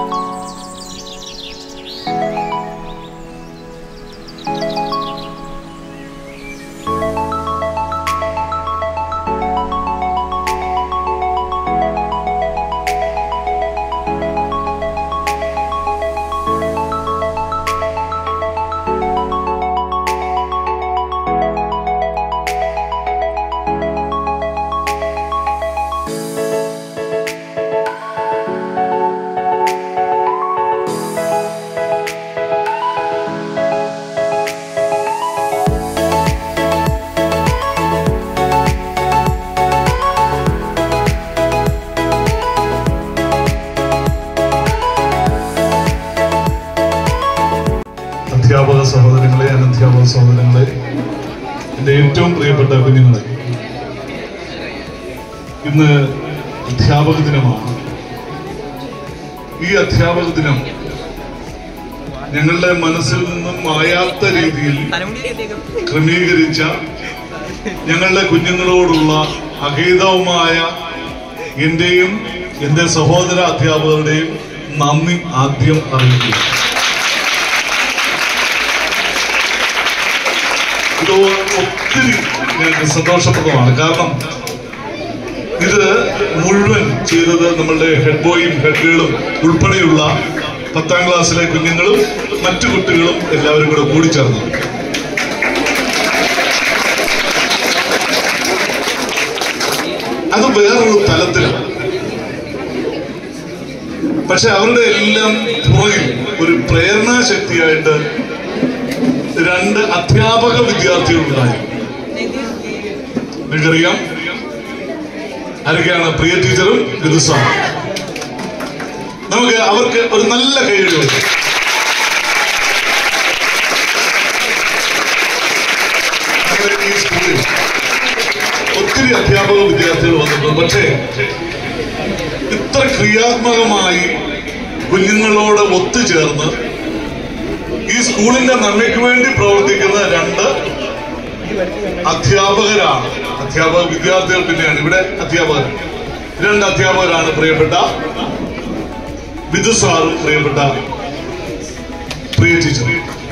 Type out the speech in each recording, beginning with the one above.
അധ്യാപക സഹോദരങ്ങളെ അനധ്യാപക സഹോദരങ്ങളെ എൻ്റെ ഏറ്റവും പ്രിയപ്പെട്ട കുഞ്ഞുങ്ങളെ ഇന്ന് അധ്യാപക ദിനമാണ് ഈ അധ്യാപക ദിനം ഞങ്ങളുടെ മനസ്സിൽ നിന്നും മായാത്ത രീതിയിൽ ക്രമീകരിച്ച ഞങ്ങളുടെ കുഞ്ഞുങ്ങളോടുള്ള അഗീതവുമായ എന്റെയും എന്റെ സഹോദര അധ്യാപകരുടെയും നന്ദി ആദ്യം അറിയിക്കുക ഇത് ഒത്തിരി ഞങ്ങൾക്ക് സന്തോഷപ്രദമാണ് കാരണം ഇത് മുഴുവൻ ചെയ്തത് നമ്മളുടെ ഹെഡ് ബോയും ഹെഡ് ഗേളും ഉൾപ്പെടെയുള്ള പത്താം ക്ലാസ്സിലെ കുഞ്ഞുങ്ങളും മറ്റു കുട്ടികളും എല്ലാവരും കൂടെ കൂടിച്ചേർന്നു അത് വേറൊരു തലത്തിലാണ് പക്ഷെ അവരുടെ എല്ലാം പുറകിൽ ഒരു പ്രേരണാശക്തിയായിട്ട് രണ്ട് അധ്യാപക വിദ്യാർത്ഥികളുണ്ടായി നിങ്ങൾക്കറിയാം ആരൊക്കെയാണ് പ്രിയ ടീച്ചറും ഗുരുസ്വാമി നമുക്ക് അവർക്ക് ഒരു നല്ല കൈയടി കൊടുക്കാം നമ്മുടെ ഈ സ്കൂളിൽ ഒത്തിരി അധ്യാപക വിദ്യാർത്ഥികൾ വന്നിട്ടുണ്ട് പക്ഷേ ഇത്ര ക്രിയാത്മകമായി കുഞ്ഞുങ്ങളോട് ഒത്തുചേർന്ന് ഈ സ്കൂളിന്റെ നന്മയ്ക്ക് വേണ്ടി പ്രവർത്തിക്കുന്ന രണ്ട് അധ്യാപകരാണ് അധ്യാപക വിദ്യാർത്ഥികൾ പിന്നെയാണ് ഇവിടെ അധ്യാപകർ രണ്ട് അധ്യാപകരാണ് പ്രിയപ്പെട്ട ബിജു സാറും പ്രിയപ്പെട്ട പ്രിയ ടീച്ചർ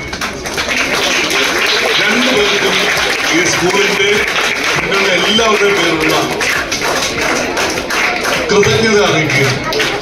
രണ്ടുപേർക്കും ഈ സ്കൂളിന്റെ നിങ്ങളുടെ എല്ലാവരുടെയും പേരുള്ള കൃതജ്ഞത അറിയിക്കുക